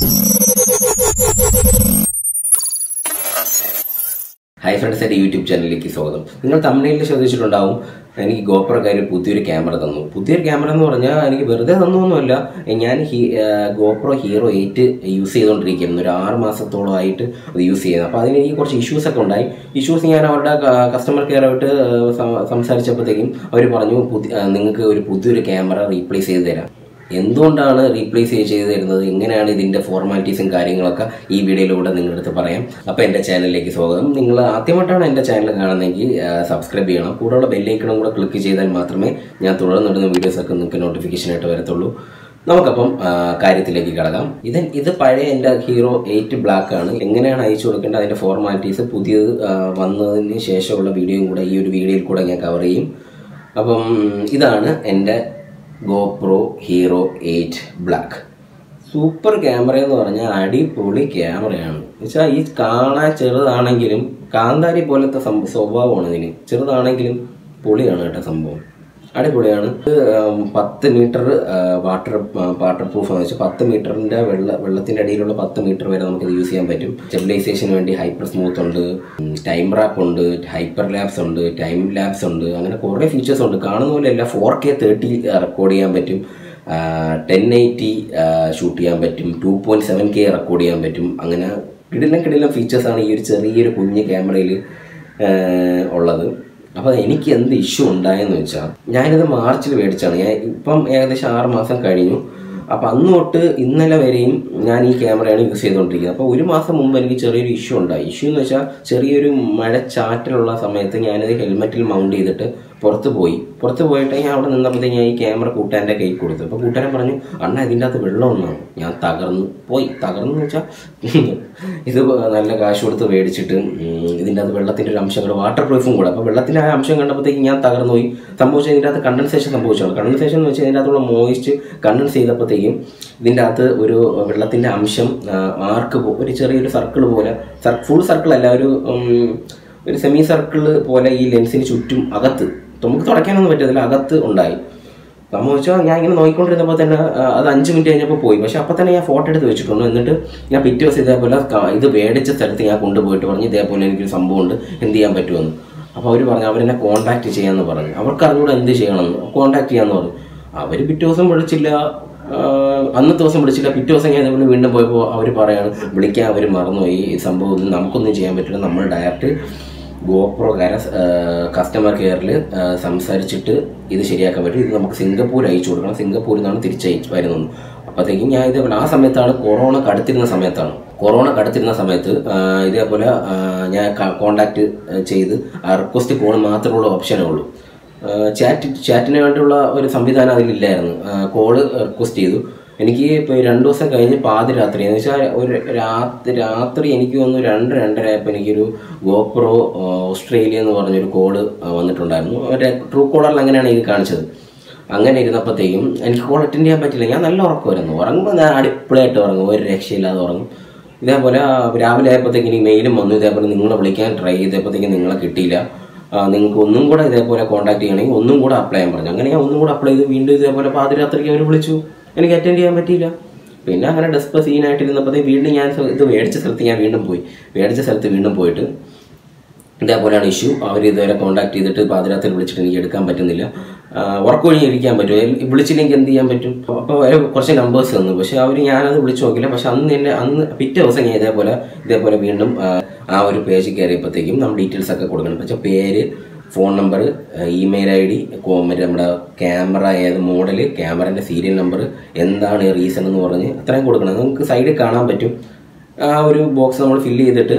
Hi friends എൻ്റെ YouTube ചാനലിലേക്ക് സ്വാഗതം നിങ്ങൾ തമിഴിൽ ശ്രദ്ധിച്ചിട്ടുണ്ടാവും എനിക്ക് ഗോപ്രോക്കാർ പുതിയൊരു ക്യാമറ തന്നു പുതിയൊരു ക്യാമറ എന്ന് പറഞ്ഞാൽ എനിക്ക് വെറുതെ തന്നൊന്നുമല്ല ഞാൻ ഹി ഗോപ്രോ ഹീറോ എയ്റ്റ് യൂസ് ചെയ്തുകൊണ്ടിരിക്കുകയായിരുന്നു ഒരു ആറ് മാസത്തോളമായിട്ട് അത് യൂസ് ചെയ്യുന്നത് അപ്പോൾ അതിന് എനിക്ക് കുറച്ച് ഇഷ്യൂസ് ഒക്കെ ഉണ്ടായി ഇഷ്യൂസ് ഞാൻ അവരുടെ കസ്റ്റമർ കെയറായിട്ട് സംസാരിച്ചപ്പോഴത്തേക്കും അവർ പറഞ്ഞു പുതിയ നിങ്ങൾക്ക് ഒരു പുതിയൊരു ക്യാമറ റീപ്ലേസ് ചെയ്ത് തരാം എന്തുകൊണ്ടാണ് റീപ്ലേസ് ചെയ്ത് തരുന്നത് എങ്ങനെയാണ് ഇതിൻ്റെ ഫോർമാലിറ്റീസും കാര്യങ്ങളൊക്കെ ഈ വീഡിയോയിലൂടെ നിങ്ങളുടെ അടുത്ത് പറയാം അപ്പോൾ എൻ്റെ ചാനലിലേക്ക് സ്വാഗതം നിങ്ങൾ ആദ്യമായിട്ടാണ് എൻ്റെ ചാനൽ കാണുന്നതെങ്കിൽ സബ്സ്ക്രൈബ് ചെയ്യണം കൂടെയുള്ള ബെല്ലൈക്കണും കൂടെ ക്ലിക്ക് ചെയ്താൽ മാത്രമേ ഞാൻ തുടർന്നിടുന്ന വീഡിയോസൊക്കെ നിങ്ങൾക്ക് നോട്ടിഫിക്കേഷൻ ആയിട്ട് വരത്തുള്ളൂ നമുക്കപ്പം ആ, കാര്യത്തിലേക്ക് കിടക്കാം ഇത് ഇത് പഴയ എൻ്റെ ഹീറോ എയ്റ്റ് ബ്ലാക്ക് ആണ് എങ്ങനെയാണ് അയച്ചു കൊടുക്കേണ്ടത് അതിൻ്റെ ഫോർമാലിറ്റീസ് പുതിയത് ആ, വന്നതിന് ശേഷമുള്ള വീഡിയോയും കൂടെ ഈ ഒരു വീഡിയോയിൽ കൂടെ ഞാൻ കവർ ചെയ്യും അപ്പം ഇതാണ് എൻ്റെ GoPro Hero eight black super camera എന്ന് പറഞ്ഞാൽ അടിപൊളി ക്യാമറയാണ് വെച്ചാൽ ഈ കാണാൻ ചെറുതാണെങ്കിലും കാന്താരി പോലത്തെ സംഭ സ്വഭാവമാണ് ഇതിന് ചെറുതാണെങ്കിലും പൊളിയാണ് കേട്ടോ സംഭവം അടിപൊളിയാണ് ഇത് ഉം, പത്ത് മീറ്റർ വാട്ടർ വാട്ടർ പ്രൂഫ് എന്ന് വെച്ചാൽ പത്ത് മീറ്ററിന്റെ വെള്ള വെള്ളത്തിന്റെ അടിയിലുള്ള പത്ത് മീറ്റർ വരെ നമുക്ക് യൂസ് ചെയ്യാൻ പറ്റും സ്റ്റെബിലൈസേഷന് വേണ്ടി ഹൈപ്പർ സ്മൂത്ത് ഉണ്ട് ടൈം റാപ്പ് ഉണ്ട് ഹൈപ്പർ ലാബ്സ് ഉണ്ട് ടൈം ലാബ്സ് ഉണ്ട് അങ്ങനെ കുറേ ഫീച്ചേഴ്സ് ഉണ്ട് കാണുന്ന പോലെ അല്ല ഫോർ കെ തേർട്ടി റെക്കോർഡ് ചെയ്യാൻ പറ്റും ടെൻ എയ്റ്റി ഷൂട്ട് ചെയ്യാൻ പറ്റും two point seven K record ചെയ്യാൻ പറ്റും അങ്ങനെ കിടിലം കിടിലം ഫീച്ചേഴ്സാണ് ഈ ഒരു ചെറിയൊരു കുഞ്ഞ് ക്യാമറയിൽ ഉള്ളത് അപ്പോൾ എനിക്ക് എന്ത് ഇഷ്യൂ ഉണ്ടായെന്ന് വെച്ചാൽ ഞാനിത് മാർച്ചിൽ മേടിച്ചാണ് ഞാൻ ഇപ്പം ഏകദേശം ആറ് മാസം കഴിഞ്ഞു അപ്പോൾ അന്ന് തൊട്ട് ഇന്നലെ വരെയും ഞാൻ ഈ ക്യാമറയാണ് യൂസ് ചെയ്തുകൊണ്ടിരിക്കുന്നത് അപ്പോൾ ഒരു മാസം മുമ്പ് എനിക്ക് ചെറിയൊരു ഇഷ്യൂ ഉണ്ടായി ഇഷ്യൂ എന്ന് വെച്ചാൽ ചെറിയൊരു മഴ ചാറ്റലുള്ള സമയത്ത് ഞാനിത് ഹെൽമെറ്റിൽ മൗണ്ട് ചെയ്തിട്ട് പുറത്ത് പോയി പുറത്ത് പോയിട്ട് ഞാൻ അവിടെ നിന്നപ്പോഴത്തേക്ക് ഞാൻ ഈ ക്യാമറ കൂട്ടാൻ്റെ കയ്യിൽ കൊടുത്തു അപ്പോൾ കൂട്ടുകാരൻ പറഞ്ഞു അണ്ണ ഇതിൻ്റെ അകത്ത് വെള്ളം ഒന്നാണ് ഞാൻ തകർന്നു പോയി തകർന്നു വെച്ചാൽ ഇത് നല്ല കാശ് കൊടുത്ത് മേടിച്ചിട്ട് ഉം, ഇതിൻ്റെ അകത്ത് വെള്ളത്തിൻ്റെ ഒരു അംശം കൂടെ വാട്ടർ പ്രൂഫും കൂടെ അപ്പോൾ വെള്ളത്തിൻ്റെ ആ അംശം കണ്ടപ്പോഴത്തേക്ക് ഞാൻ തകർന്നു പോയി സംഭവിച്ചത് ഇതിൻ്റെ അകത്ത് കണ്ടൻസേഷൻ സംഭവിച്ചാണ് കണ്ടൻസേഷൻ എന്ന് വെച്ചാൽ ഇതിൻ്റെ അകത്തുള്ള മോയിസ്റ്റ് കണ്ടൻസ് ചെയ്തപ്പോഴത്തേക്കും ഇതിൻ്റെ അകത്ത് ഒരു വെള്ളത്തിൻ്റെ അംശം ആർക്ക് ഒരു ചെറിയൊരു സർക്കിൾ പോലെ ഫുൾ സർക്കിൾ അല്ല ഒരു ഉം, ഒരു സെമി സർക്കിൾ പോലെ ഈ ലെൻസിന് ചുറ്റും അകത്ത് നമുക്ക് തുടയ്ക്കാനൊന്നും പറ്റത്തില്ല അകത്ത് ഉണ്ടായി സംഭവിച്ചാൽ ഞാൻ ഇങ്ങനെ നോക്കിക്കൊണ്ടിരുന്നപ്പോൾ തന്നെ ആ, അത് അഞ്ച് മിനിറ്റ് കഴിഞ്ഞപ്പോൾ പോയി പക്ഷെ അപ്പോൾ തന്നെ ഞാൻ ഫോട്ടോ എടുത്ത് വെച്ചിട്ടുണ്ട് എന്നിട്ട് ഞാൻ പിറ്റേ ദിവസം ഇതേപോലെ ക- ഇത് മേടിച്ച സ്ഥലത്ത് ഞാൻ കൊണ്ടുപോയിട്ട് പറഞ്ഞു ഇതേപോലെ എനിക്കൊരു സംഭവമുണ്ട് എന്ത് ചെയ്യാൻ പറ്റുമെന്ന് അപ്പോൾ അവർ പറഞ്ഞു അവരെന്നെ കോൺടാക്ട് ചെയ്യാമെന്ന് പറഞ്ഞു അവർക്ക് അറിഞ്ഞൂടെ എന്ത് ചെയ്യണമെന്ന് കോൺടാക്ട് ചെയ്യാമെന്ന് പറഞ്ഞു അവർ പിറ്റേ ദിവസം വിളിച്ചില്ല ആ, അന്നത്തെ ദിവസം വിളിച്ചില്ല പിറ്റേ ദിവസം ഞാൻ ഇതേപോലെ വീണ്ടും പോയപ്പോൾ അവർ പറയാണ് വിളിക്കാൻ അവർ മറന്നുപോയി ഈ സംഭവം ഒന്നും നമുക്കൊന്നും ചെയ്യാൻ പറ്റില്ല നമ്മൾ ഡയറക്റ്റ് ഗോപ്രോ കാര കസ്റ്റമർ കെയറിൽ സംസാരിച്ചിട്ട് ഇത് ശരിയാക്കാൻ പറ്റും ഇത് നമുക്ക് സിംഗപ്പൂർ അയച്ചു കൊടുക്കണം സിംഗപ്പൂരിൽ നിന്നാണ് തിരിച്ചയച്ച് വരുന്നത് അപ്പോഴത്തേക്കും ഞാൻ ഇതേപോലെ ആ സമയത്താണ് കൊറോണ കടുത്തിരുന്ന സമയത്താണ് കൊറോണ കടുത്തിരുന്ന സമയത്ത് ആ, ഇതേപോലെ ആ, ഞാൻ കോണ്ടാക്ട് ചെയ്ത് റിക്വസ്റ്റ് കോൾ മാത്രമുള്ള ഓപ്ഷനേ ഉള്ളൂ ചാറ്റ് ചാറ്റിന് വേണ്ടിയുള്ള ഒരു സംവിധാനം അതിലില്ലായിരുന്നു കോള് റിക്വസ്റ്റ് ചെയ്തു എനിക്ക് ഇപ്പോൾ രണ്ട് ദിവസം കഴിഞ്ഞ് പാതിരാത്രി എന്ന് വെച്ചാൽ ഒരു രാത്രി രാത്രി എനിക്ക് തോന്നുന്നു രണ്ട് രണ്ടര ആയപ്പോൾ എനിക്കൊരു ഗോപ്രോ ഓസ്ട്രേലിയ എന്ന് പറഞ്ഞൊരു കോള് വന്നിട്ടുണ്ടായിരുന്നു മറ്റേ ട്രൂ കോളറിൽ അങ്ങനെയാണ് എനിക്ക് കാണിച്ചത് അങ്ങനെ ഇരുന്നപ്പോഴത്തേക്കും എനിക്ക് കോൾ അറ്റൻഡ് ചെയ്യാൻ പറ്റില്ല ഞാൻ നല്ല ഉറക്കമായിരുന്നു ഉറങ്ങുമ്പോൾ ഞാൻ അടിപൊളിയായിട്ട് ഉറങ്ങും ഒരു രക്ഷയില്ലാതെ ഉറങ്ങും ഇതേപോലെ ആ, രാവിലെ ആയപ്പോഴത്തേക്കും എനിക്ക് മെയിലും വന്നു ഇതേപോലെ നിങ്ങളെ വിളിക്കാൻ ട്രൈ ചെയ്തപ്പോഴത്തേക്കും നിങ്ങളെ കിട്ടിയില്ല ആ, നിങ്ങൾക്ക് ഒന്നും കൂടെ ഇതേപോലെ കോൺടാക്ട് ചെയ്യണമെങ്കിൽ ഒന്നും കൂടെ അപ്ലൈ ചെയ്യാൻ പറഞ്ഞു അങ്ങനെ ഞാൻ ഒന്നും കൂടെ അപ്ലൈ ചെയ്ത് വീണ്ടും ഇതേപോലെ പാതിരാത്രിക്ക് അവർ വിളിച്ചു എനിക്ക് അറ്റൻഡ് ചെയ്യാൻ പറ്റിയില്ല പിന്നെ അങ്ങനെ ഡെസ്പ സീനായിട്ടിരുന്നപ്പോഴത്തേക്ക് വീണ്ടും ഞാൻ ഇത് മേടിച്ച സ്ഥലത്ത് ഞാൻ വീണ്ടും പോയി മേടിച്ച സ്ഥലത്ത് വീണ്ടും പോയിട്ട് ഇതേപോലെയാണ് ഇഷ്യൂ അവർ ഇതുവരെ കോൺടാക്ട് ചെയ്തിട്ട് പാതിരാത്രി വിളിച്ചിട്ട് എനിക്ക് എടുക്കാൻ പറ്റുന്നില്ല ഉറക്കൊഴിഞ്ഞ് ഇരിക്കാൻ പറ്റും എൽ- വിളിച്ചില്ലെങ്കിൽ എന്ത് ചെയ്യാൻ പറ്റും അപ്പോൾ അവർ കുറച്ച് നമ്പേഴ്സ് തന്നു പക്ഷേ അവർ ഞാനത് വിളിച്ചു നോക്കില്ല പക്ഷെ അന്ന് എന്നെ അന്ന് പിറ്റേ ദിവസം ഞാൻ ഇതേപോലെ ഇതേപോലെ വീണ്ടും ആ, ആ ഒരു പേജ് കയറിയപ്പോഴത്തേക്കും നമ്മൾ ഡീറ്റെയിൽസ് ഒക്കെ കൊടുക്കണം പക്ഷേ പേര് phone number email I D മറ്റേ നമ്മുടെ ക്യാമറ ഏത് മോഡൽ ക്യാമറൻ്റെ സീരിയൽ നമ്പർ എന്താണ് റീസൺ എന്ന് പറഞ്ഞ് അത്രയും കൊടുക്കണം നമുക്ക് സൈഡിൽ കാണാൻ പറ്റും ആ ഒരു ബോക്സ് നമ്മൾ ഫില്ല് ചെയ്തിട്ട്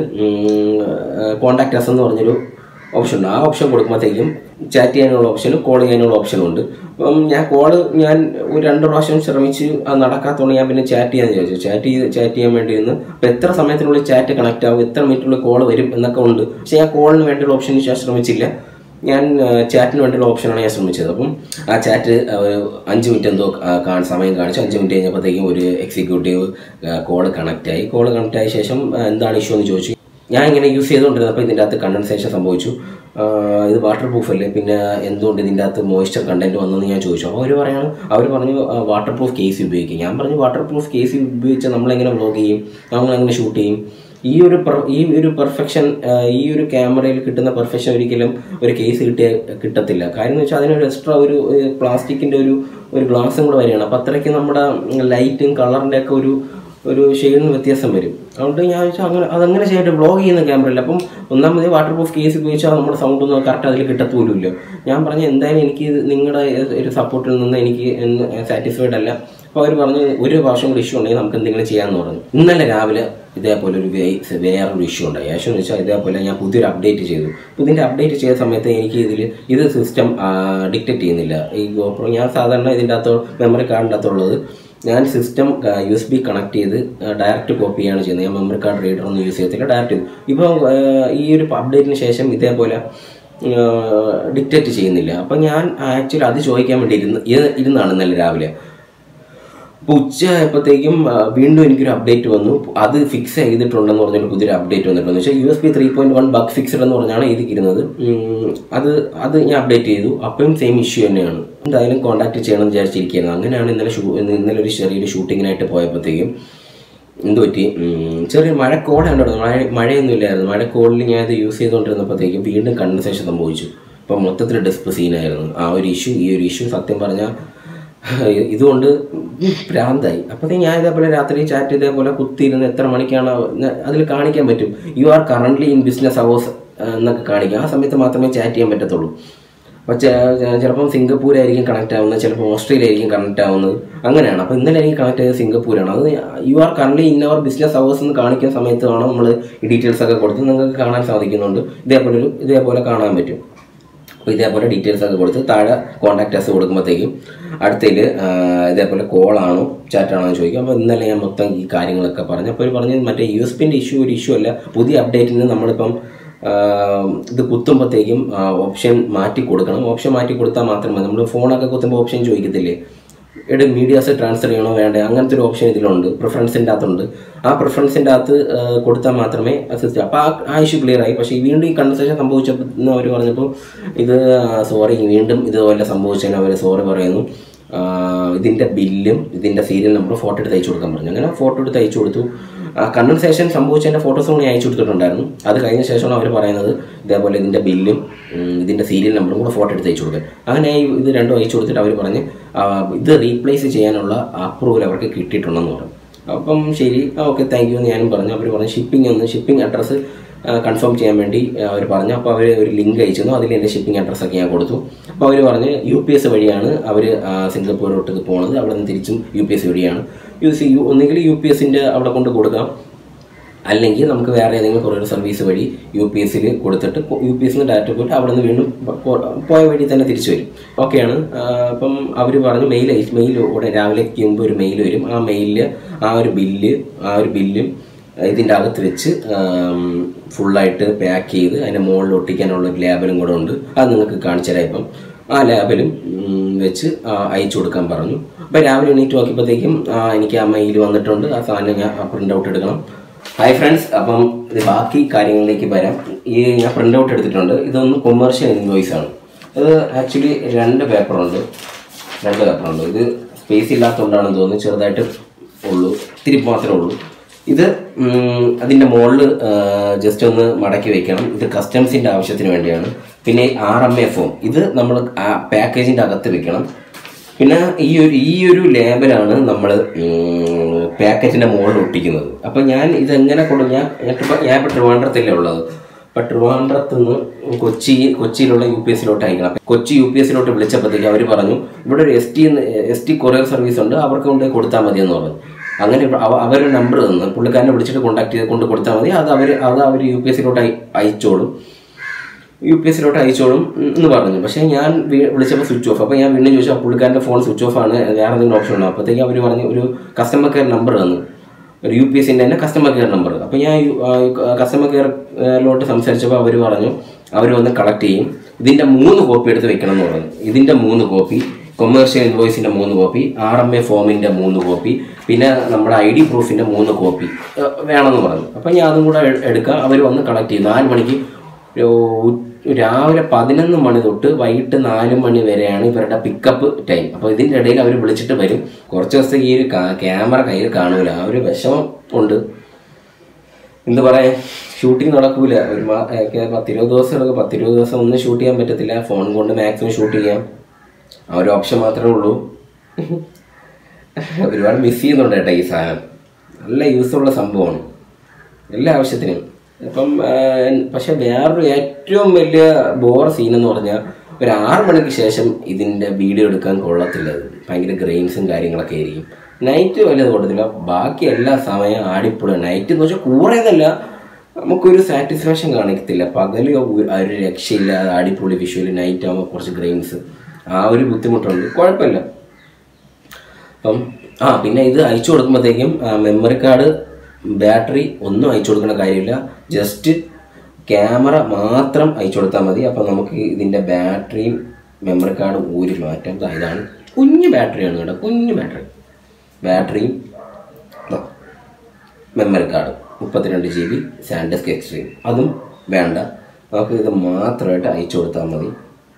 കോണ്ടാക്ട് അസ് എന്ന് പറഞ്ഞൊരു ഓപ്ഷൻ ഉണ്ട് ആ ഓപ്ഷൻ കൊടുക്കുമ്പോഴത്തേക്കും ചാറ്റ് ചെയ്യാനുള്ള ഓപ്ഷനും കോൾ ചെയ്യാനുള്ള ഓപ്ഷനും ഉണ്ട് അപ്പം ഞാൻ കോള് ഞാൻ ഒരു രണ്ട് പ്രാവശ്യം ശ്രമിച്ച് അത് നടക്കാത്തതുകൊണ്ട് ഞാൻ പിന്നെ ചാറ്റ് ചെയ്യാൻ ചോദിച്ചു ചാറ്റ് ചെയ്ത് ചാറ്റ് ചെയ്യാൻ വേണ്ടി ഇരുന്ന് അപ്പോൾ എത്ര സമയത്തിനുള്ളിൽ ചാറ്റ് കണക്ട് ആവും എത്ര മിനിറ്റിനുള്ളിൽ കോൾ വരും എന്നൊക്കെ ഉണ്ട് പക്ഷേ ഞാൻ കോളിന് വേണ്ടിയുള്ള ഓപ്ഷൻ ഞാൻ ശ്രമിച്ചില്ല ഞാൻ ചാറ്റിന് വേണ്ടിയുള്ള ഓപ്ഷനാണ് ഞാൻ ശ്രമിച്ചത് അപ്പം ആ ചാറ്റ് അഞ്ച് മിനിറ്റ് എന്തോ ആ, കാ- സമയം കാണിച്ചു അഞ്ച് മിനിറ്റ് കഴിഞ്ഞപ്പോഴത്തേക്കും ഒരു എക്സിക്യൂട്ടീവ് കോള് കണക്റ്റ് ആയി കോള് കണക്റ്റ് ആയ ശേഷം ആ, എന്താണ് ഇഷ്യൂ എന്ന് ചോദിച്ചു ഞാൻ ഇങ്ങനെ യൂസ് ചെയ്തുകൊണ്ടിരുന്നപ്പോൾ ഇതിൻ്റെ അകത്ത് കണ്ടൻസേഷൻ സംഭവിച്ചു ആ, ഇത് വാട്ടർ പ്രൂഫ് അല്ലേ പിന്നെ എന്തുകൊണ്ട് ഇതിൻ്റെ അകത്ത് മോയ്സ്ചർ കണ്ടന്റ് വന്നെന്ന് ഞാൻ ചോദിച്ചു അപ്പോൾ അവർ പറയാണ് അവർ പറഞ്ഞു വാട്ടർ പ്രൂഫ് കേസ് ഉപയോഗിക്കും ഞാൻ പറഞ്ഞു വാട്ടർ പ്രൂഫ് കേസ് ഉപയോഗിച്ച് നമ്മളെങ്ങനെ വ്ലോഗ് ചെയ്യും നമ്മളെങ്ങനെ ഷൂട്ട് ചെയ്യും ഈ ഒരു per- ഈ ഒരു പെർഫെക്ഷൻ ഈ ഒരു ക്യാമറയിൽ കിട്ടുന്ന പെർഫെക്ഷൻ ഒരിക്കലും ഒരു കേസ് കിട്ടിയ കിട്ടത്തില്ല കാര്യം എന്ന് വെച്ചാൽ അതിനൊരു എക്സ്ട്രാ ഒരു പ്ലാസ്റ്റിക്കിൻ്റെ ഒരു ഒരു ഗ്ലാസും കൂടെ വരികയാണ് അപ്പോൾ അത്രയ്ക്ക് നമ്മുടെ ലൈറ്റും കളറിൻ്റെ ഒക്കെ ഒരു ഒരു ഷെയ്ഡിന് വ്യത്യാസം വരും അതുകൊണ്ട് ഞാൻ വെച്ചാൽ അങ്ങനെ അതങ്ങനെ ചെയ്തിട്ട് ബ്ലോഗ് ചെയ്യുന്ന ക്യാമറയില്ല അപ്പം ഒന്നാമത് വാട്ടർ പ്രൂഫ് കേസ് ഉപയോഗിച്ചാൽ നമ്മുടെ സൗണ്ട് ഒന്നും കറക്റ്റ് അതിൽ കിട്ടത്തുമില്ല ഞാൻ പറഞ്ഞു എന്തായാലും എനിക്ക് ഇത് നിങ്ങളുടെ ഒരു സപ്പോർട്ടിൽ നിന്ന് എനിക്ക് സാറ്റിസ്ഫൈഡ് അല്ല അപ്പോൾ അവർ പറഞ്ഞു ഒരു പ്രാവശ്യം കൂടി ഇഷ്യൂ ഉണ്ടെങ്കിൽ നമുക്ക് എന്തെങ്കിലും ചെയ്യാമെന്ന് പറഞ്ഞു ഇന്നലെ രാവിലെ ഇതേപോലെ ഒരു വേ- വേറൊരു ഇഷ്യൂ ഉണ്ടായി ഇഷ്യൂ എന്ന് വെച്ചാൽ ഇതേപോലെ ഞാൻ പുതിയൊരു അപ്ഡേറ്റ് ചെയ്തു അപ്പോൾ ഇതിൻ്റെ അപ്ഡേറ്റ് ചെയ്ത സമയത്ത് എനിക്ക് ഇതിൽ ഇത് സിസ്റ്റം ഡിക്റ്റേറ്റ് ചെയ്യുന്നില്ല ഈ GoPro ഞാൻ സാധാരണ ഇതിൻ്റെ അകത്ത് മെമ്മറി കാർഡിൻ്റെ അകത്തുള്ളത് ഞാൻ system U S B connect ചെയ്ത് ഡയറക്റ്റ് കോപ്പി ചെയ്യാണ് ചെയ്യുന്നത് ഞാൻ മെമ്മറി കാർഡ് റീഡർ ഒന്നും യൂസ് ചെയ്യത്തില്ല ഡയറക്റ്റ് ചെയ്തു ഇപ്പോൾ ഈ ഒരു അപ്ഡേറ്റിന് ശേഷം ഇതേപോലെ ഡിക്റ്റേറ്റ് ചെയ്യുന്നില്ല അപ്പം ഞാൻ ആക്ച്വലി അത് ചോദിക്കാൻ വേണ്ടി ഇരുന്ന് ഇരു- ഇരുന്നാണ് ഇന്നലെ രാവിലെ അപ്പോൾ ഉച്ച ആയപ്പോഴത്തേക്കും ആ, വീണ്ടും എനിക്കൊരു അപ്ഡേറ്റ് വന്നു അത് ഫിക്സ് ചെയ്തിട്ടുണ്ടെന്ന് പറഞ്ഞൊരു പുതിയൊരു അപ്ഡേറ്റ് വന്നിട്ടുണ്ട് വെച്ചാൽ U S P three point one bug fixed എന്ന് പറഞ്ഞാണ് ഇതിരിക്കുന്നത് ഉം, അത് അത് ഞാൻ അപ്ഡേറ്റ് ചെയ്തു അപ്പം സെയിം ഇഷ്യൂ തന്നെയാണ് എന്തായാലും കോൺടാക്ട് ചെയ്യണമെന്ന് വിചാരിച്ചിരിക്കുകയായിരുന്നു അങ്ങനെയാണ് ഇന്നലെ ഷൂ ഇന്നലെ ഒരു ചെറിയൊരു ഷൂട്ടിങ്ങിനായിട്ട് പോയപ്പോഴത്തേക്കും എന്ത് പറ്റി ഉം, ചെറിയ മഴക്കോളാണ് ഉണ്ടായിരുന്നത് മഴ മഴയൊന്നും ഇല്ലായിരുന്നു മഴക്കോളിൽ ഞാൻ ഇത് യൂസ് ചെയ്തുകൊണ്ടിരുന്നപ്പോഴത്തേക്കും വീണ്ടും കണ്ടൻസേഷൻ സംഭവിച്ചു അപ്പം മൊത്തത്തിൽ ഡെസ്പ് സീനായിരുന്നു ആ ഒരു ഇഷ്യൂ ഈ ഒരു ഇഷ്യൂ സത്യം പറഞ്ഞാൽ ഇതുകൊണ്ട് ഭ്രാന്തായി അപ്പോഴത്തേക്ക് ഞാൻ ഇതേപോലെ രാത്രി ചാറ്റ് ഇതേപോലെ കുത്തിയിരുന്ന് എത്ര മണിക്കാണ് അതിൽ കാണിക്കാൻ പറ്റും you are currently in business hours എന്നൊക്കെ കാണിക്കും ആ സമയത്ത് മാത്രമേ ചാറ്റ് ചെയ്യാൻ പറ്റത്തുള്ളൂ അപ്പോൾ ചിലപ്പം സിംഗപ്പൂരായിരിക്കും കണക്ട് ആവുന്നത് ചിലപ്പോൾ ഓസ്ട്രേലിയ ആയിരിക്കും കണക്ട് ആവുന്നത് അങ്ങനെയാണ് അപ്പോൾ ഇന്നലെ എനിക്ക് കണക്ട് ചെയ്തത് സിംഗപ്പൂരാണ് അത് you are current in our business hours എന്ന് കാണിക്കുന്ന സമയത്താണ് നമ്മൾ ഈ ഡീറ്റെയിൽസ് ഒക്കെ കൊടുത്ത് നിങ്ങൾക്ക് കാണാൻ സാധിക്കുന്നുണ്ട് ഇതേപോലെ ഒരു ഇതേപോലെ കാണാൻ പറ്റും അപ്പോൾ ഇതേപോലെ ഡീറ്റെയിൽസ് ഒക്കെ കൊടുത്ത് താഴെ കോൺടാക്റ്റേഴ്സ് കൊടുക്കുമ്പോഴത്തേക്കും അടുത്തതിൽ ഇതേപോലെ കോളാണോ ചാറ്റാണോ എന്ന് ചോദിക്കും അപ്പോൾ ഇന്നലെ ഞാൻ മൊത്തം ഈ കാര്യങ്ങളൊക്കെ പറഞ്ഞു അപ്പോൾ അവർ പറഞ്ഞു മറ്റേ യു എസ് പിൻ്റെ ഇഷ്യൂ ഒരു ഇഷ്യൂ അല്ല പുതിയ അപ്ഡേറ്റിന് നമ്മളിപ്പം ആ, ഇത് കുത്തുമ്പോഴത്തേക്കും ഓപ്ഷൻ മാറ്റി കൊടുക്കണം ഓപ്ഷൻ മാറ്റി കൊടുത്താൽ മാത്രമേ നമ്മൾ ഫോണൊക്കെ കുത്തുമ്പോൾ ഓപ്ഷൻ ചോദിക്കത്തില്ലേ എട് മീഡിയാസ് ട്രാൻസ്ഫർ ചെയ്യണോ വേണ്ടേ അങ്ങനത്തെ ഒരു ഓപ്ഷൻ ഇതിലുണ്ട് പ്രിഫറൻസിൻ്റെ അകത്തുണ്ട് ആ പ്രിഫറൻസിൻ്റെ അകത്ത് ആ, കൊടുത്താൽ മാത്രമേ അസിസ്റ്റ് അപ്പോൾ ആ ആ ഇഷ്യൂ ക്ലിയർ ആയി പക്ഷേ ഈ വീണ്ടും ഈ കൺവെർസേഷൻ സംഭവിച്ചപ്പോൾ അവർ പറഞ്ഞപ്പോൾ ഇത് സോറി വീണ്ടും ഇതുപോലെ സംഭവിച്ചതിന് അവർ സോറി പറയുന്നു ആ, ഇതിൻ്റെ ബില്ലും ഇതിൻ്റെ സീരിയൽ നമ്പർ ഫോട്ടോ എടുത്ത് അയച്ചു കൊടുക്കാൻ പറഞ്ഞു അങ്ങനെ ഫോട്ടോ എടുത്ത് അയച്ചു കൊടുത്തു കൺവെർസേഷൻ സംഭവിച്ചതിൻ്റെ ഫോട്ടോസ് കൂടി അയച്ചു കൊടുത്തിട്ടുണ്ടായിരുന്നു അത് കഴിഞ്ഞ ശേഷമാണ് അവർ പറയുന്നത് ഇതേപോലെ ഇതിൻ്റെ ബില്ലും ഉം, ഇതിൻ്റെ സീരിയൽ നമ്പറും കൂടെ ഫോട്ടോ എടുത്ത് അയച്ചു കൊടുക്കാൻ അങ്ങനെ ഈ ഇത് രണ്ടും അയച്ചു കൊടുത്തിട്ട് അവർ പറഞ്ഞ് ആ, ഇത് റീപ്ലേസ് ചെയ്യാനുള്ള അപ്രൂവൽ അവർക്ക് കിട്ടിയിട്ടുണ്ടെന്ന് പറഞ്ഞു അപ്പം ശരി ഓക്കെ താങ്ക് യു എന്ന് ഞാനും പറഞ്ഞു അവർ പറഞ്ഞു ഷിപ്പിംഗ് ഒന്ന് ഷിപ്പിംഗ് അഡ്രസ്സ് കൺഫേം ചെയ്യാൻ വേണ്ടി അവർ പറഞ്ഞു അപ്പോൾ അവർ ഒരു ലിങ്ക് അയച്ചു തന്നു അതിൽ എൻ്റെ ഷിപ്പിംഗ് അഡ്രസ്സൊക്കെ ഞാൻ കൊടുത്തു അപ്പോൾ അവർ പറഞ്ഞ് യു പി എസ് വഴിയാണ് അവർ സിംഗപ്പൂരിലോട്ട് പോകുന്നത് അവിടെ നിന്ന് തിരിച്ചും യു പി എസ് വഴിയാണ് യു സി യു ഒന്നുകിൽ യു പി എസിൻ്റെ അവിടെ കൊണ്ട് കൊടുക്കാം അല്ലെങ്കിൽ നമുക്ക് വേറെ ഏതെങ്കിലും കൊറിയർ സർവീസ് വഴി യു പി എസിൽ കൊടുത്തിട്ട് യു പി എസിന് ഡയറക്റ്റ് പോയിട്ട് അവിടെ നിന്ന് വീണ്ടും പോ- പോയ വഴി തന്നെ തിരിച്ചു വരും ഓക്കെയാണ് അപ്പം അവർ പറഞ്ഞു മെയിൽ അയച്ച് മെയിൽ ഉടനെ രാവിലേക്ക് മുമ്പ് ഒരു മെയിൽ വരും ആ മെയിലിൽ ആ ഒരു ബില്ല് ആ ഒരു ബില്ലും ഇതിൻ്റെ അകത്ത് വെച്ച് ഫുള്ളായിട്ട് പാക്ക് ചെയ്ത് അതിൻ്റെ മുകളിൽ ഒട്ടിക്കാനുള്ള ഒരു ലേബലും കൂടെ ഉണ്ട് അത് നിങ്ങൾക്ക് കാണിച്ചു തരാം ഇപ്പം ആ ലേബലും ഉം, വെച്ച് ആ, അയച്ചു കൊടുക്കാൻ പറഞ്ഞു അപ്പോൾ രാവിലെ എണീറ്റ് നോക്കിയപ്പോഴത്തേക്കും ആ, എനിക്ക് ആ മെയിൽ വന്നിട്ടുണ്ട് ആ സാധനം ഞാൻ പ്രിൻ്റ് ഔട്ട് എടുക്കണം ഹായ് ഫ്രണ്ട്സ് അപ്പം ഇത് ബാക്കി കാര്യങ്ങളിലേക്ക് വരാം ഈ ഞാൻ പ്രിൻ്റ് ഔട്ട് എടുത്തിട്ടുണ്ട് ഇതൊന്ന് കൊമേഴ്ഷ്യൽ ഇൻവോയ്സ് ആണ് ഇത് ആക്ച്വലി രണ്ട് പേപ്പറുണ്ട് രണ്ട് പേപ്പറുണ്ട് ഇത് സ്പേസ് ഇല്ലാത്തതുകൊണ്ടാണെന്ന് തോന്നുന്നു ചെറുതായിട്ട് ഉള്ളൂ ഇത്തിരി മാത്രമേ ഉള്ളൂ ഇത് ഉം, അതിൻ്റെ മുകളിൽ ജസ്റ്റ് ഒന്ന് മടക്കി വെക്കണം ഇത് കസ്റ്റംസിൻ്റെ ആവശ്യത്തിന് വേണ്ടിയാണ് പിന്നെ ആർ എം എ ഫോം ഇത് നമ്മൾ ആ പാക്കേജിൻ്റെ അകത്ത് വെക്കണം പിന്നെ ഈ ഒരു ഈ ഒരു ലേബലാണ് നമ്മൾ പാക്കറ്റിൻ്റെ മുകളിൽ ഒട്ടിക്കുന്നത് അപ്പം ഞാൻ ഇതെങ്ങനെ കൊണ്ട് ഞാൻ ഞാനിപ്പോൾ ഞാൻ ഇപ്പോൾ ട്രിവാൻഡ്രത്തല്ലേ ഉള്ളത് അപ്പം ട്രിവാൻഡ്രത്ത് നിന്ന് കൊച്ചി കൊച്ചിയിലുള്ള യു പി എസിലോട്ട് അയക്കണം അപ്പം കൊച്ചി യു പി എസിലോട്ട് വിളിച്ചപ്പോഴത്തേക്ക് അവർ പറഞ്ഞു ഇവിടെ ഒരു S T S T courier service ഉണ്ട് അവർക്ക് കൊണ്ട് കൊടുത്താൽ മതി എന്ന് പറഞ്ഞു അങ്ങനെ ഇവ- അവ- അവരൊരു നമ്പർ തന്നു പുള്ളിക്കാരനെ വിളിച്ചിട്ട് കോൺടാക്ട് ചെയ്ത് കൊണ്ട് കൊടുത്താൽ മതി അത് അവർ അത് അവർ യു പി എസിലോട്ട് അയച്ചോളും യു പി എസിലോട്ട് അയച്ചോളും എന്ന് പറഞ്ഞു പക്ഷേ ഞാൻ വി- വിളിച്ചപ്പോൾ സ്വിച്ച് ഓഫ് അപ്പോൾ ഞാൻ വീണ്ടും ചോദിച്ചു ആ പുള്ളിക്കാരൻ്റെ ഫോൺ സ്വിച്ച് ഓഫ് ആണ് വേറെ എന്തെങ്കിലും ഓപ്ഷൻ ഉണ്ടോ അപ്പോഴത്തേക്ക് അവർ പറഞ്ഞു ഒരു കസ്റ്റമർ കെയർ നമ്പർ തന്നു ഒരു യു പി എസിൻ്റെ തന്നെ കസ്റ്റമർ കെയർ നമ്പർ അപ്പോൾ ഞാൻ കസ്റ്റമർ കെയറിലോട്ട് സംസാരിച്ചപ്പോൾ അവർ പറഞ്ഞു അവർ വന്ന് കളക്ട് ചെയ്യും ഇതിൻ്റെ മൂന്ന് കോപ്പി എടുത്ത് വെക്കണം എന്ന് പറഞ്ഞു ഇതിൻ്റെ മൂന്ന് കോപ്പി കൊമേഴ്ഷ്യൽ ഇൻവോയ്സിൻ്റെ മൂന്ന് കോപ്പി ആർ എം എ ഫോമിൻ്റെ മൂന്ന് കോപ്പി പിന്നെ നമ്മുടെ ഐ ഡി പ്രൂഫിൻ്റെ മൂന്ന് കോപ്പി ഏഹ്, വേണമെന്ന് പറഞ്ഞു അപ്പം ഞാൻ അതും കൂടെ എ- എടുക്കാം അവർ വന്ന് കളക്ട് ചെയ്യും നാല് മണിക്ക് ഒരു- രാവിലെ പതിനൊന്ന് മണി തൊട്ട് വൈകിട്ട് നാല് മണി വരെയാണ് ഇവരുടെ പിക്കപ്പ് ടൈം അപ്പോൾ ഇതിൻ്റെ ഇടയിൽ അവർ വിളിച്ചിട്ട് വരും കുറച്ച് ദിവസത്തേക്ക് ഈ ഒരു കാ- ക്യാമറ കയ്യിൽ കാണൂല ആ ഒരു വിഷമം ഉണ്ട് എന്ത് പറയാ ഷൂട്ടിംഗ് നടക്കൂല ഒരു മാ ഒക്കെ പത്തിരുപത് ദിവസം എടുക്കും പത്തിരുപത് ദിവസം ഒന്നും ഷൂട്ട് ചെയ്യാൻ പറ്റത്തില്ല ഫോൺ കൊണ്ട് മാക്സിമം ഷൂട്ട് ചെയ്യാം ആ ഒരു ഓപ്ഷൻ മാത്രമേ ഉള്ളൂ ഒരുപാട് മിസ് ചെയ്യുന്നുണ്ട് കേട്ടോ ഈ സാധനം നല്ല യൂസുള്ള സംഭവമാണ് എല്ലാ ആവശ്യത്തിനും ഇപ്പം ആ, പക്ഷെ വേറൊരു ഏറ്റവും വലിയ ബോർ സീൻ എന്ന് പറഞ്ഞാൽ ഒരു ആറ് മണിക്ക് ശേഷം ഇതിൻ്റെ വീഡിയോ എടുക്കാൻ കൊള്ളത്തില്ല ഇത് ഭയങ്കര ഗ്രെയിൻസും കാര്യങ്ങളൊക്കെ ആയിരിക്കും നൈറ്റ് വല്ലത് കൊടുത്തില്ല ബാക്കി എല്ലാ സമയം ആടിപ്പൊളി നൈറ്റ് എന്ന് വെച്ചാൽ കൂടെയെന്നല്ല നമുക്കൊരു സാറ്റിസ്ഫാക്ഷൻ കാണിക്കത്തില്ല പകല് ഒരു ഒരു രക്ഷയില്ലാതെ അടിപൊളി വിഷ്വൽ നൈറ്റ് ആകുമ്പോൾ കുറച്ച് ഗ്രെയിൻസ് ആ ഒരു ബുദ്ധിമുട്ടുണ്ട് കുഴപ്പമില്ല അപ്പം ആ പിന്നെ ഇത് അയച്ചു കൊടുക്കുമ്പോഴത്തേക്കും മെമ്മറി കാർഡ് ബാറ്ററി ഒന്നും അയച്ചു കൊടുക്കേണ്ട കാര്യമില്ല ജസ്റ്റ് ക്യാമറ മാത്രം അയച്ചു കൊടുത്താൽ മതി അപ്പം നമുക്ക് ഇതിൻ്റെ ബാറ്ററിയും മെമ്മറി കാർഡും ഊരി മാറ്റാം ദാ ഇതാണ് കുഞ്ഞു ബാറ്ററിയാണ് കേട്ടോ കുഞ്ഞു ബാറ്ററി ബാറ്ററിയും ദാ, മെമ്മറി കാർഡ് മുപ്പത്തിരണ്ട് ജി ബി സാൻഡസ്ക് എക്സ്ട്രീം അതും വേണ്ട നമുക്ക് ഇത് മാത്രമായിട്ട് അയച്ചു കൊടുത്താൽ മതി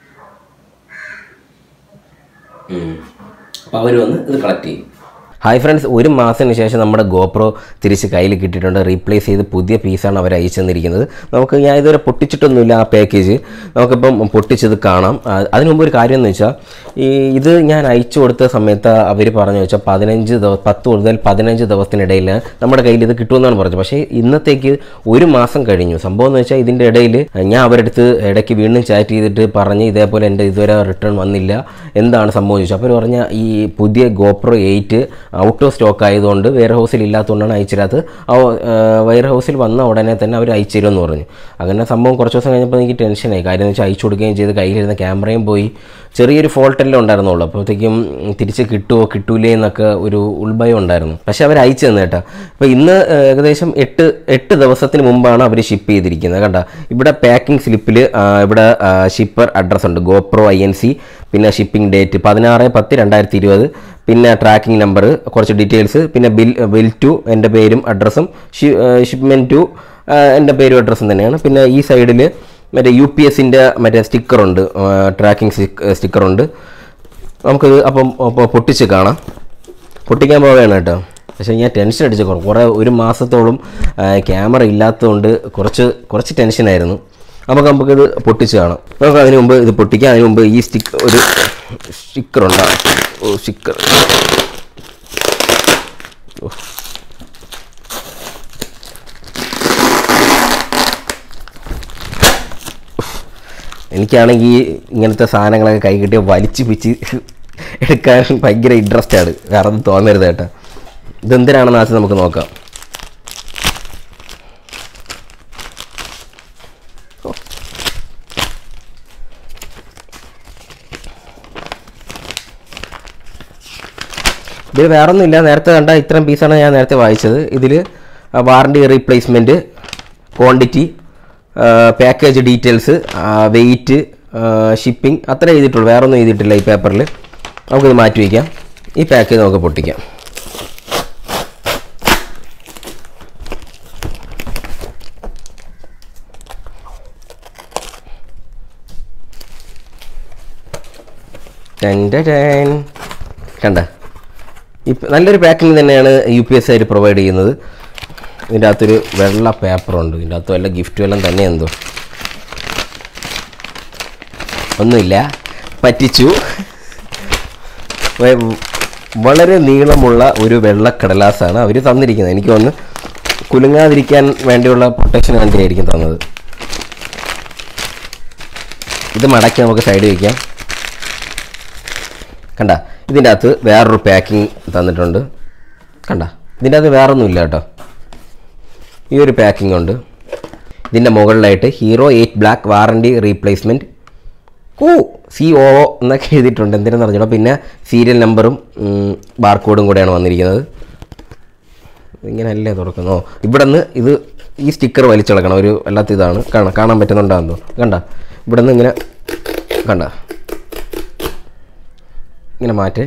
അപ്പോൾ അവർ വന്ന് ഇത് കളക്ട് ചെയ്യും ഹായ് ഫ്രണ്ട്സ് ഒരു മാസത്തിന് ശേഷം നമ്മുടെ ഗോപ്രോ തിരിച്ച് കയ്യിൽ കിട്ടിയിട്ടുണ്ട് റീപ്ലേസ് ചെയ്ത് പുതിയ പീസാണ് അവർ അയച്ചു തന്നിരിക്കുന്നത് നമുക്ക് ഞാൻ ഇതുവരെ പൊട്ടിച്ചിട്ടൊന്നുമില്ല ആ പാക്കേജ് നമുക്കിപ്പം പൊട്ടിച്ചത് കാണാം ആ, അതിനു മുമ്പ് ഒരു കാര്യം എന്ന് വെച്ചാൽ ഈ ഇത് ഞാൻ അയച്ചു കൊടുത്ത സമയത്ത് അവർ പറഞ്ഞു വെച്ചാൽ പതിനഞ്ച് ദിവസം പത്ത് മുതൽ പതിനഞ്ച് ദിവസത്തിനിടയിൽ നമ്മുടെ കയ്യിൽ ഇത് കിട്ടുമെന്നാണ് പറഞ്ഞത് പക്ഷേ ഇന്നത്തേക്ക് ഒരു മാസം കഴിഞ്ഞു സംഭവം എന്ന് വെച്ചാൽ ഇതിൻ്റെ ഇടയിൽ ഞാൻ അവരുടെ അടുത്ത് ഇടയ്ക്ക് വീണ്ടും ചാറ്റ് ചെയ്തിട്ട് പറഞ്ഞ് ഇതേപോലെ എൻ്റെ ഇതുവരെ റിട്ടേൺ വന്നില്ല എന്താണ് സംഭവം ചോദിച്ചു അപ്പോൾ പറഞ്ഞ ഈ പുതിയ GoPro eight out of stock ആയതുകൊണ്ട് വെയർ ഹൗസിൽ ഇല്ലാത്തതുകൊണ്ടാണ് അയച്ചിരാത്തത് ആ വെയർ ഹൗസിൽ വന്ന ഉടനെ തന്നെ അവർ അയച്ചു തരുമെന്ന് പറഞ്ഞു അങ്ങനെ സംഭവം കുറച്ച് ദിവസം കഴിഞ്ഞപ്പോൾ എനിക്ക് ടെൻഷനായി കാര്യം എന്ന് വെച്ചാൽ അയച്ചു കൊടുക്കുകയും ചെയ്ത് കയ്യിലിരുന്ന ക്യാമറയും പോയി ചെറിയൊരു ഫോൾട്ടെല്ലാം ഉണ്ടായിരുന്നുള്ളൂ അപ്പോഴത്തേക്കും തിരിച്ച് കിട്ടുമോ കിട്ടൂലേ എന്നൊക്കെ ഒരു ഉൾഭയം ഉണ്ടായിരുന്നു പക്ഷേ അവർ അയച്ചു തന്നെ കേട്ടോ അപ്പോൾ ഇന്ന് ഏഹ്, ഏകദേശം എട്ട് എട്ട് ദിവസത്തിന് മുമ്പാണ് അവർ ഷിപ്പ് ചെയ്തിരിക്കുന്നത് കണ്ട ഇവിടെ പാക്കിംഗ് സ്ലിപ്പിൽ ഇവിടെ ഷിപ്പർ അഡ്രസ്സ് ഉണ്ട് ഗോപ്രോ ഐ എൻ സി പിന്നെ ഷിപ്പിംഗ് ഡേറ്റ് പതിനാറ് പത്ത് രണ്ടായിരത്തി ഇരുപത് പിന്നെ ട്രാക്കിംഗ് നമ്പർ കുറച്ച് ഡീറ്റെയിൽസ് പിന്നെ ബിൽ ബിൽ ടു എൻ്റെ പേരും അഡ്രസ്സും ഷിപ്മെൻറ്റ് ടു എൻ്റെ പേരും അഡ്രസ്സും തന്നെയാണ് പിന്നെ ഈ സൈഡിൽ മറ്റേ യു പി എസിൻ്റെ മറ്റേ സ്റ്റിക്കറുണ്ട് ട്രാക്കിംഗ് സ്റ്റിക്കറുണ്ട് നമുക്കിത് അപ്പം അപ്പോൾ പൊട്ടിച്ച് കാണാം പൊട്ടിക്കാൻ പോവുകയാണ് കേട്ടോ പക്ഷേ ഞാൻ ടെൻഷൻ അടിച്ച് കുറേ കുറേ ഒരു മാസത്തോളം ക്യാമറ ഇല്ലാത്തതുകൊണ്ട് കുറച്ച് കുറച്ച് ടെൻഷനായിരുന്നു നമുക്ക് നമുക്കിത് പൊട്ടിച്ച് കാണാം നമുക്ക് അതിന് മുമ്പ് ഇത് പൊട്ടിക്കാം അതിന് മുമ്പ് ഈ സ്റ്റിക്ക് ഒരു സ്റ്റിക്കർ ഉണ്ടാകും ഓ സ്റ്റിക്കർ എനിക്കാണെങ്കിൽ ഇങ്ങനത്തെ സാധനങ്ങളൊക്കെ കൈ കിട്ടിയ വലിച്ച് പിച്ച് എടുക്കാൻ ഭയങ്കര ഇൻട്രസ്റ്റ് ആണ് വേറെ ഒന്നും തോന്നരുത് കേട്ടോ ഇതെന്തിനാണെന്ന് ആദ്യം നമുക്ക് നോക്കാം ഇതിൽ വേറെ ഒന്നുമില്ല നേരത്തെ കണ്ട ഇത്രയും പീസാണ് ഞാൻ നേരത്തെ വായിച്ചത് ഇതിൽ warranty replacement quantity package details weight shipping അത്ര എഴുതിയിട്ടുള്ളൂ വേറെ ഒന്നും എഴുതിയിട്ടില്ല ഈ പേപ്പറിൽ നമുക്കിത് മാറ്റി വയ്ക്കാം ഈ പാക്കേജ് നമുക്ക് പൊട്ടിക്കാം ടെൻ ടെൻ. കണ്ട ഇപ്പം നല്ലൊരു പാക്കിംഗ് തന്നെയാണ് യു പി എസ് ആയിട്ട് പ്രൊവൈഡ് ചെയ്യുന്നത് ഇതിൻ്റെ അകത്തൊരു വെള്ള പേപ്പറുണ്ട് ഇതിൻ്റെ അകത്ത് വല്ല ഗിഫ്റ്റ് വല്ലതും തന്നെ എന്തോ ഒന്നുമില്ല പറ്റിച്ചു വ- വളരെ നീളമുള്ള ഒരു വെള്ളക്കടലാസാണ് അവർ തന്നിരിക്കുന്നത് എനിക്ക് തോന്നുന്നു കുലുങ്ങാതിരിക്കാൻ വേണ്ടിയുള്ള പ്രൊട്ടക്ഷന് വേണ്ടിയായിരിക്കും തന്നത് ഇത് മടക്കി നമുക്ക് സൈഡ് വയ്ക്കാം കണ്ട ഇതിൻ്റെ അകത്ത് വേറൊരു പാക്കിംഗ് തന്നിട്ടുണ്ട് കണ്ട ഇതിൻ്റെ അകത്ത് വേറൊന്നുമില്ല കേട്ടോ ഈ ഒരു പാക്കിംഗ് ഉണ്ട് ഇതിൻ്റെ മുകളിലായിട്ട് hero eight black warranty replacement കൂ സി ഒ ഒ എന്നൊക്കെ എഴുതിയിട്ടുണ്ട് എന്തിനാന്ന് അറിഞ്ഞോളൂ പിന്നെ സീരിയൽ നമ്പറും ബാർകോഡും കൂടെയാണ് വന്നിരിക്കുന്നത് ഇങ്ങനെയല്ലേ തുറക്കുന്നോ ഇവിടെ നിന്ന് ഇത് ഈ സ്റ്റിക്കർ വലിച്ചിളക്കണം ഒരു വല്ലാത്ത ഇതാണ് കാണാൻ കാണാൻ പറ്റുന്നുണ്ടാകുന്നു കണ്ട ഇവിടെ നിന്ന് ഇങ്ങനെ കണ്ട ഇങ്ങനെ മാറ്റ്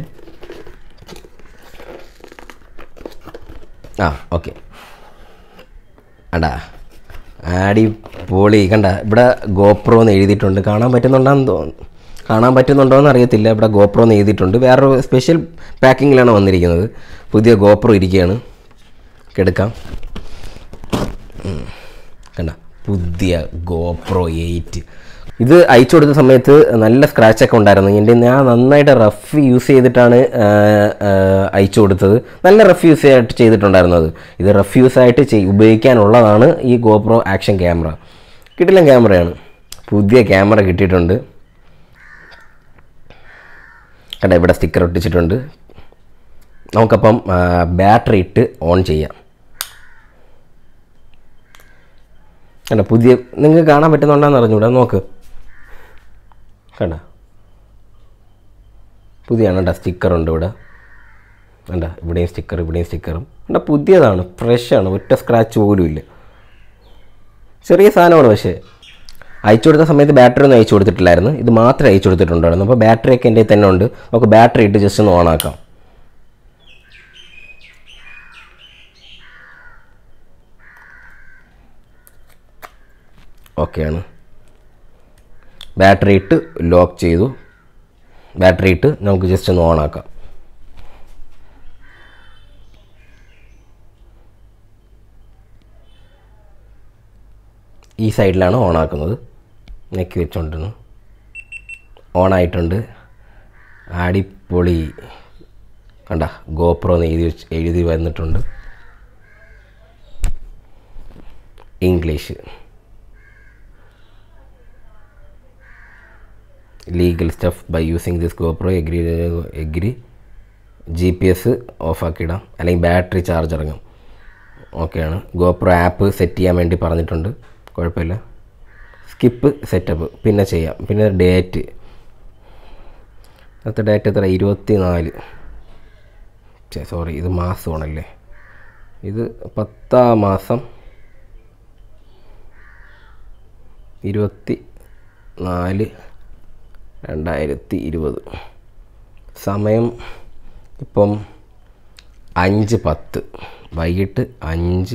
ആ ഓക്കെ അടാ അടിപൊളി കണ്ട ഇവിടെ ഗോപ്രോ എന്ന് എഴുതിയിട്ടുണ്ട് കാണാൻ പറ്റുന്നുണ്ടെന്ന് തോന്നുന്നു കാണാൻ പറ്റുന്നുണ്ടോ എന്ന് അറിയത്തില്ല ഇവിടെ ഗോപ്രോ എന്ന് എഴുതിയിട്ടുണ്ട് വേറൊരു സ്പെഷ്യൽ പാക്കിങ്ങിലാണ് വന്നിരിക്കുന്നത് പുതിയ ഗോപ്രോ ഇരിക്കുകയാണ് എടുക്കാം കണ്ട പുതിയ ഗോപ്രോ എയ്റ്റ് ഇത് അയച്ചു കൊടുത്ത സമയത്ത് നല്ല സ്ക്രാച്ചൊക്കെ ഉണ്ടായിരുന്നു എൻ്റെ ഞാൻ നന്നായിട്ട് റഫ് യൂസ് ചെയ്തിട്ടാണ് ആ, ആ, അയച്ചു കൊടുത്തത് നല്ല റഫ് യൂസ് ആയിട്ട് ചെയ്തിട്ടുണ്ടായിരുന്നു അത് ഇത് റഫ് യൂസ് ആയിട്ട് ചെയ് ഉപയോഗിക്കാനുള്ളതാണ് ഈ ഗോപ്രോ ആക്ഷൻ ക്യാമറ കിട്ടില്ല ക്യാമറയാണ് പുതിയ ക്യാമറ കിട്ടിയിട്ടുണ്ട് കണ്ട ഇവിടെ സ്റ്റിക്കർ ഒട്ടിച്ചിട്ടുണ്ട് നമുക്കപ്പം ബാറ്ററി ഇട്ട് ഓൺ ചെയ്യാം കണ്ട പുതിയ നിങ്ങൾക്ക് കാണാൻ പറ്റുന്നുണ്ടെന്ന് അറിഞ്ഞൂടാ നോക്ക് കണ്ട പുതിയാണ് കേട്ടോ സ്റ്റിക്കറുണ്ട് ഇവിടെ കണ്ട ഇവിടെയും സ്റ്റിക്കർ ഇവിടെയും സ്റ്റിക്കറും കണ്ട പുതിയതാണ് ഫ്രഷാണ് ഒറ്റ സ്ക്രാച്ച് പോലും ഇല്ല ചെറിയ സാധനമാണ് പക്ഷേ അയച്ചു കൊടുത്ത സമയത്ത് ബാറ്ററി ഒന്നും അയച്ചു കൊടുത്തിട്ടില്ലായിരുന്നു ഇത് മാത്രമേ അയച്ചു കൊടുത്തിട്ടുണ്ടായിരുന്നു അപ്പോൾ ബാറ്ററി ഒക്കെ എൻ്റെ തന്നെ ഉണ്ട് നമുക്ക് ബാറ്ററി ഇട്ട് ജസ്റ്റ് ഒന്ന് ഓണാക്കാം ഓക്കെയാണ് ബാറ്ററി ഇട്ട് ലോക്ക് ചെയ്തു ബാറ്ററി ഇട്ട് നമുക്ക് ജസ്റ്റ് ഒന്ന് ഓൺ ആക്കാം ഈ സൈഡിലാണ് ഓൺ ആക്കുന്നത് നെക്കി വെച്ചുകൊണ്ടിരുന്നു ഓൺ ആയിട്ടുണ്ട് അടിപൊളി കണ്ട ഗോപ്രോ എന്ന് എഴുതി വെച്ച് എഴുതി വന്നിട്ടുണ്ട് English legal stuff by using this GoPro agree agree G P S ഓഫാക്കിയിടാം അല്ലെങ്കിൽ ബാറ്ററി ചാർജ് ഇറങ്ങും ഓക്കെയാണ് ഗോപ്രോ ആപ്പ് സെറ്റ് ചെയ്യാൻ വേണ്ടി പറഞ്ഞിട്ടുണ്ട് കുഴപ്പമില്ല സ്കിപ്പ് സെറ്റപ്പ് പിന്നെ ചെയ്യാം പിന്നെ ഡേറ്റ് അടുത്ത ഡേറ്റ് എത്ര ഇരുപത്തി നാല് സോറി ഇത് മാസമാണല്ലേ ഇത് പത്താം മാസം ഇരുപത്തി നാല് രണ്ടായിരത്തി ഇരുപത് സമയം ഇപ്പം അഞ്ച് പത്ത് വൈകിട്ട് അഞ്ച്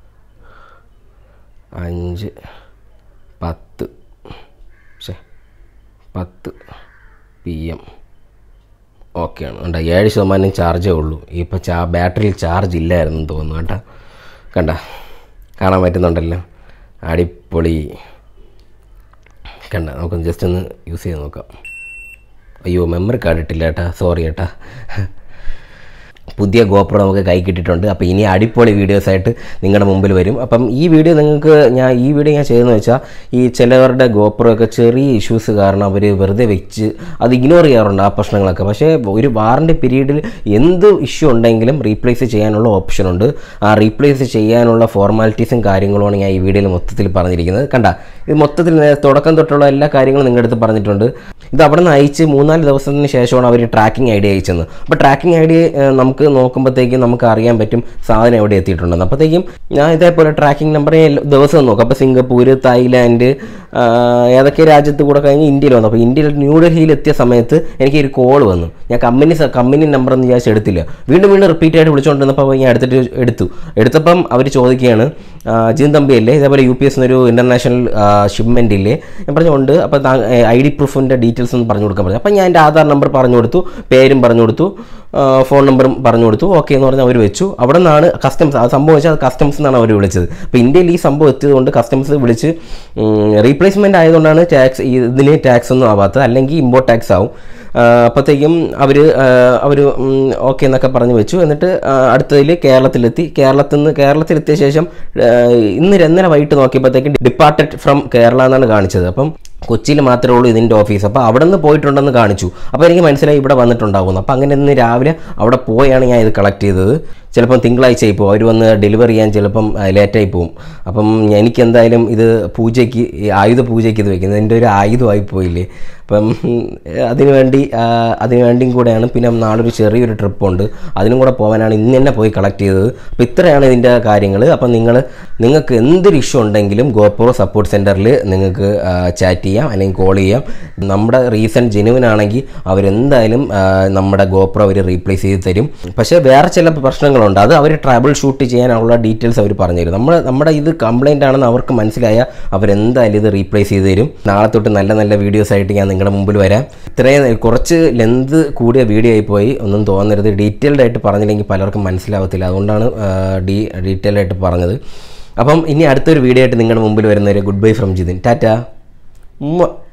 അഞ്ച് പത്ത് ശേ പത്ത് പി എം ഓക്കെയാണ് കണ്ട ഏഴ് ശതമാനം ചാർജേ ഉള്ളൂ ഇപ്പോൾ ചാ ബാറ്ററിയിൽ ചാർജ് ഇല്ലായിരുന്നു തോന്നുന്നു കേട്ടോ കണ്ട കാണാൻ പറ്റുന്നുണ്ടല്ലോ അടിപൊളി കണ്ട നമുക്കൊന്ന് ജസ്റ്റ് ഒന്ന് യൂസ് ചെയ്ത് നോക്കാം അയ്യോ മെമ്മറി കാർഡ് ഇട്ടില്ല ഏട്ടാ സോറി ഏട്ടാ പുതിയ ഗോപ്രോ നമുക്ക് കൈ കിട്ടിയിട്ടുണ്ട് അപ്പോൾ ഇനി അടിപൊളി വീഡിയോസായിട്ട് നിങ്ങളുടെ മുമ്പിൽ വരും അപ്പം ഈ വീഡിയോ നിങ്ങൾക്ക് ഞാൻ ഈ വീഡിയോ ഞാൻ ചെയ്തതെന്ന് വെച്ചാൽ ഈ ചിലവരുടെ ഗോപ്രോ ഒക്കെ ചെറിയ ഇഷ്യൂസ് കാരണം അവർ വെറുതെ വെച്ച് അത് ഇഗ്നോർ ചെയ്യാറുണ്ട് ആ പ്രശ്നങ്ങളൊക്കെ പക്ഷേ ഒരു വാറണ്ടി പീരീഡിൽ എന്ത് ഇഷ്യൂ ഉണ്ടെങ്കിലും റീപ്ലേസ് ചെയ്യാനുള്ള ഓപ്ഷൻ ഉണ്ട് ആ റീപ്ലേസ് ചെയ്യാനുള്ള ഫോർമാലിറ്റീസും കാര്യങ്ങളുമാണ് ഞാൻ ഈ വീഡിയോയിൽ മൊത്തത്തിൽ പറഞ്ഞിരിക്കുന്നത് കണ്ട ഇത് മൊത്തത്തിൽ നേ- തുടക്കം തൊട്ടുള്ള എല്ലാ കാര്യങ്ങളും നിങ്ങളുടെ അടുത്ത് പറഞ്ഞിട്ടുണ്ട് ഇത് അവിടെ നിന്ന് അയച്ച് മൂന്നാല് ദിവസത്തിന് ശേഷമാണ് അവർ ട്രാക്കിംഗ് ഐ ഡി അയച്ചത് അപ്പോൾ ട്രാക്കിംഗ് ഐ ഡി നമുക്ക് നോക്കുമ്പോഴത്തേക്കും നമുക്ക് അറിയാൻ പറ്റും സാധനം എവിടെ എത്തിയിട്ടുണ്ടെന്ന് അപ്പോഴത്തേക്കും ഞാൻ ഇതേപോലെ ട്രാക്കിംഗ് നമ്പർ ദിവസം നോക്കും അപ്പോൾ സിംഗപ്പൂർ തായ്ലാൻഡ് ആ, ഏതൊക്കെ രാജ്യത്ത് കൂടെ കഴിഞ്ഞ് ഇന്ത്യയിൽ വന്നു അപ്പോൾ ഇന്ത്യയിൽ ന്യൂഡൽഹിയിൽ എത്തിയ സമയത്ത് എനിക്ക് ഒരു കോൾ വന്നു ഞാൻ കമ്പനി സ- കമ്പനി നമ്പർ എന്ന് വിചാരിച്ച് എടുത്തില്ല വീണ്ടും വീണ്ടും റിപ്പീറ്റ് ആയിട്ട് വിളിച്ചുകൊണ്ടിരുന്നപ്പോൾ ഞാൻ എടുത്തിട്ട് എടുത്തു എടുത്തപ്പം അവർ ചോദിക്കുകയാണ് ജിൻ തമ്പിയല്ലേ ഇതേപോലെ യു പി എസ് എന്നൊരു ഇൻ്റർനാഷണൽ ഷിപ്മെൻ്റ് ഇല്ലേ ഞാൻ പറഞ്ഞുകൊണ്ട് അപ്പോൾ ഐ ഡി പ്രൂഫിൻ്റെ ഡീറ്റെയിൽസ് ഒന്ന് പറഞ്ഞു കൊടുക്കാൻ പറഞ്ഞു അപ്പം ഞാൻ എൻ്റെ ആധാർ നമ്പർ പറഞ്ഞു കൊടുത്തു പേരും പറഞ്ഞു കൊടുത്തു ആ, ഫോൺ നമ്പറും പറഞ്ഞു കൊടുത്തു ഓക്കെ എന്ന് പറഞ്ഞ് അവർ വെച്ചു അവിടെ നിന്നാണ് കസ്റ്റംസ് ആ സംഭവം വെച്ചാൽ കസ്റ്റംസ് എന്നാണ് അവർ വിളിച്ചത് അപ്പോൾ ഇന്ത്യയിൽ ഈ സംഭവം എത്തിയത് കൊണ്ട് കസ്റ്റംസ് വിളിച്ച് റീപ്ലേസ്മെൻ്റ് ആയതുകൊണ്ടാണ് ടാക്സ് ഇതിന് ടാക്സ് ഒന്നും ആവാത്തത് അല്ലെങ്കിൽ ഇമ്പോർട്ട് ടാക്സ് ആവും ആ, അപ്പോഴത്തേക്കും അവർ അവർ ഓക്കെ എന്നൊക്കെ പറഞ്ഞ് വെച്ചു എന്നിട്ട് അടുത്തതിൽ കേരളത്തിലെത്തി കേരളത്തിൽ നിന്ന് കേരളത്തിലെത്തിയ ശേഷം ആ, ഇന്ന് ഇന്നലെ വൈകിട്ട് നോക്കിയപ്പോഴത്തേക്കും ഡിപ്പാർട്ടഡ് ഫ്രം കേരള എന്നാണ് കാണിച്ചത് അപ്പം കൊച്ചിയിൽ മാത്രമേ ഉള്ളൂ ഇതിൻ്റെ ഓഫീസ് അപ്പോൾ അവിടെ നിന്ന് പോയിട്ടുണ്ടെന്ന് കാണിച്ചു അപ്പോൾ എനിക്ക് മനസ്സിലായി ഇവിടെ വന്നിട്ടുണ്ടാകുന്നു അപ്പോൾ അങ്ങനെ ഇന്ന് രാവിലെ അവിടെ പോയാണ് ഞാൻ ഇത് കളക്ട് ചെയ്തത് ചിലപ്പം തിങ്കളാഴ്ച ആയി പോകും അവർ വന്ന് ഡെലിവറി ചെയ്യാൻ ചിലപ്പം ലേറ്റായി പോകും അപ്പം എനിക്ക് എന്തായാലും ഇത് പൂജയ്ക്ക് ഈ ആയുധ പൂജയ്ക്ക് ഇത് വെക്കുന്നത് എൻ്റെ ഒരു ആയുധമായി പോയില്ലേ അപ്പം അതിനു വേണ്ടി അതിനു വേണ്ടിയും കൂടെയാണ് പിന്നെ നാളൊരു ചെറിയൊരു ട്രിപ്പുണ്ട് അതിനും കൂടെ പോകാനാണ് ഇന്ന് തന്നെ പോയി കളക്ട് ചെയ്തത് അപ്പോൾ ഇത്രയാണ് ഇതിൻ്റെ കാര്യങ്ങൾ അപ്പം നിങ്ങൾ നിങ്ങൾക്ക് എന്തൊരു ഇഷ്യൂ ഉണ്ടെങ്കിലും ഗോപ്രോ സപ്പോർട്ട് സെൻറ്ററിൽ നിങ്ങൾക്ക് ചാറ്റ് ചെയ്യാം അല്ലെങ്കിൽ കോൾ ചെയ്യാം നമ്മുടെ റീസൺ ജെനുവിൻ ആണെങ്കിൽ അവരെന്തായാലും ആ, നമ്മുടെ ഗോപ്രോ അവർ റീപ്ലേസ് ചെയ്ത് തരും പക്ഷേ വേറെ ചില പ്രശ്നങ്ങളുണ്ട് അത് അവർ ട്രാബിൾ ഷൂട്ട് ചെയ്യാനുള്ള ഡീറ്റെയിൽസ് അവർ പറഞ്ഞുതരും നമ്മൾ നമ്മുടെ ഇത് കംപ്ലൈൻ്റ് ആണെന്ന് അവർക്ക് മനസ്സിലായ അവരെന്തായാലും ഇത് റീപ്ലേസ് ചെയ്ത് തരും നാളെ തൊട്ട് നല്ല നല്ല വീഡിയോസ് ആയിട്ട് ഞാൻ നിങ്ങളുടെ മുമ്പിൽ വരാം ഇത്രയും കുറച്ച് ലെന്ത് കൂടിയ വീഡിയോ ആയി പോയി ഒന്നും തോന്നരുത് ഡീറ്റെയിൽഡ് ആയിട്ട് പറഞ്ഞില്ലെങ്കിൽ പലർക്കും മനസ്സിലാവത്തില്ല അതുകൊണ്ടാണ് ആ, ഡീ ഡീറ്റെയിൽ ആയിട്ട് പറഞ്ഞത് അപ്പം ഇനി അടുത്തൊരു വീഡിയോ ആയിട്ട് നിങ്ങളുടെ മുമ്പിൽ വരുന്നവരെ good bye from Jithin tata ഉമ്മ